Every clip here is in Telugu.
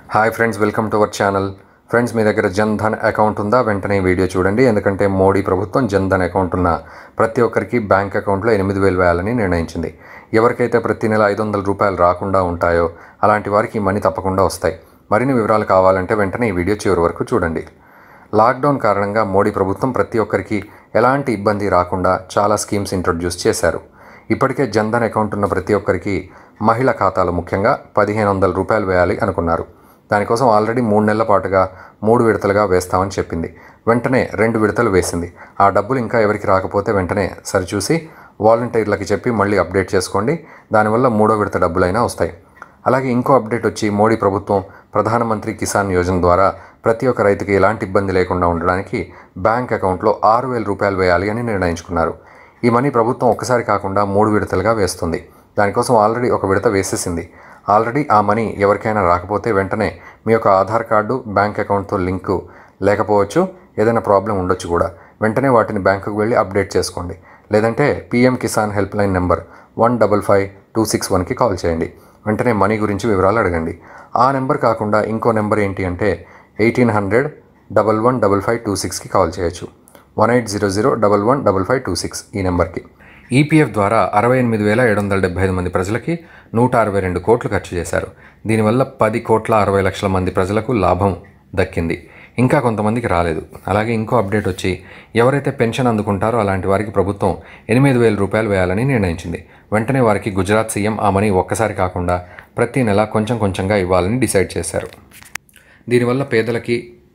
hi friends welcome to our channel friends మీ దగ్గర జన్ ధన్ అకౌంట్ ఉందా వెంటనే ఈ వీడియో చూడండి ఎందుకంటే మోడీ ప్రభుత్వం జన్ ధన్ అకౌంట్ ఉన్న ప్రతి ఒక్కరికి బ్యాంక్ అకౌంట్లో ఎనిమిది వేలు వేయాలని నిర్ణయించింది ఎవరికైతే ప్రతి నెల ఐదు వందల రూపాయలు రాకుండా ఉంటాయో అలాంటి వారికి ఈ మనీ తప్పకుండా వస్తాయి మరిన్ని వివరాలు కావాలంటే వెంటనే ఈ వీడియో చివరి వరకు చూడండి లాక్డౌన్ కారణంగా మోడీ ప్రభుత్వం ప్రతి ఒక్కరికి ఎలాంటి ఇబ్బంది రాకుండా చాలా స్కీమ్స్ ఇంట్రొడ్యూస్ చేశారు ఇప్పటికే జన్ధన్ అకౌంట్ ఉన్న ప్రతి ఒక్కరికి మహిళ ఖాతాలు ముఖ్యంగా పదిహేను వందల రూపాయలు వేయాలి అనుకున్నారు దానికోసం ఆల్రెడీ మూడు నెలల పాటుగా మూడు విడతలుగా వేస్తామని చెప్పింది వెంటనే రెండు విడతలు వేసింది ఆ డబ్బులు ఇంకా ఎవరికి రాకపోతే వెంటనే సరిచూసి వాలంటీర్లకి చెప్పి మళ్ళీ అప్డేట్ చేసుకోండి దానివల్ల మూడో విడత డబ్బులైనా వస్తాయి అలాగే ఇంకో అప్డేట్ వచ్చి మోడీ ప్రభుత్వం ప్రధానమంత్రి కిసాన్ యోజన ద్వారా ప్రతి ఒక్క రైతుకి ఎలాంటి ఇబ్బంది లేకుండా ఉండడానికి బ్యాంక్ అకౌంట్లో ఆరు వేల రూపాయలు వేయాలి అని నిర్ణయించుకున్నారు ఈ మనీ ప్రభుత్వం ఒక్కసారి కాకుండా మూడు విడతలుగా వేస్తుంది దానికోసం ఆల్రెడీ ఒక విడత వేసేసింది ఆల్రెడీ ఆ మనీ ఎవరికైనా రాకపోతే వెంటనే మీ యొక్క ఆధార్ కార్డు బ్యాంక్ అకౌంట్తో లింకు లేకపోవచ్చు ఏదైనా ప్రాబ్లం ఉండొచ్చు కూడా వెంటనే వాటిని బ్యాంకుకు వెళ్ళి అప్డేట్ చేసుకోండి లేదంటే PM Kisan help line number one double five two six వన్కి కాల్ చేయండి వెంటనే మనీ గురించి వివరాలు అడగండి ఆ నెంబర్ కాకుండా ఇంకో నెంబర్ ఏంటి అంటే eighteen hundred double one double five two సిక్స్కి కాల్ చేయొచ్చు one eight zero zero double one double five two six ఈ నెంబర్కి ఈపీఎఫ్ ద్వారా అరవై ఎనిమిది వేల ఏడు వందల డెబ్బై ఐదు మంది ప్రజలకి నూట అరవై రెండు కోట్లు ఖర్చు చేశారు దీనివల్ల పది కోట్ల అరవై లక్షల మంది ప్రజలకు లాభం దక్కింది ఇంకా కొంతమందికి రాలేదు అలాగే ఇంకో అప్డేట్ వచ్చి ఎవరైతే పెన్షన్ అందుకుంటారో అలాంటి వారికి ప్రభుత్వం ఎనిమిది వేల రూపాయలు వేయాలని నిర్ణయించింది వెంటనే వారికి గుజరాత్ సీఎం ఆ మనీ ఒక్కసారి కాకుండా ప్రతి నెల కొంచెం కొంచెంగా ఇవ్వాలని డిసైడ్ చేశారు దీనివల్ల పేదలకి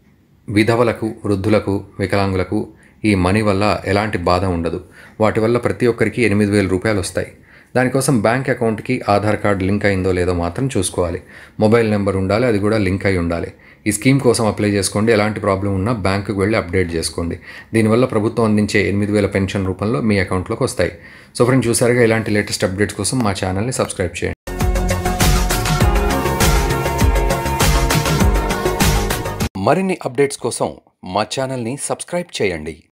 విధవలకు వృద్ధులకు వికలాంగులకు ఈ మనీ వల్ల ఎలాంటి బాధ ఉండదు వాటి వల్ల ప్రతి ఒక్కరికి ఎనిమిది వేల రూపాయలు వస్తాయి దానికోసం బ్యాంక్ అకౌంట్కి ఆధార్ కార్డ్ లింక్ అయిందో లేదో మాత్రం చూసుకోవాలి మొబైల్ నెంబర్ ఉండాలి అది కూడా లింక్ అయి ఉండాలి ఈ స్కీమ్ కోసం అప్లై చేసుకోండి ఎలాంటి ప్రాబ్లం ఉన్నా బ్యాంకుకి వెళ్ళి అప్డేట్ చేసుకోండి దీనివల్ల ప్రభుత్వం అందించే ఎనిమిది వేల పెన్షన్ రూపంలో మీ అకౌంట్లోకి వస్తాయి సో ఫ్రెండ్స్ చూసారుగా ఇలాంటి లేటెస్ట్ అప్డేట్స్ కోసం మా ఛానల్ని సబ్స్క్రైబ్ చేయండి మరిన్ని అప్డేట్స్ కోసం మా ఛానల్ని సబ్స్క్రైబ్ చేయండి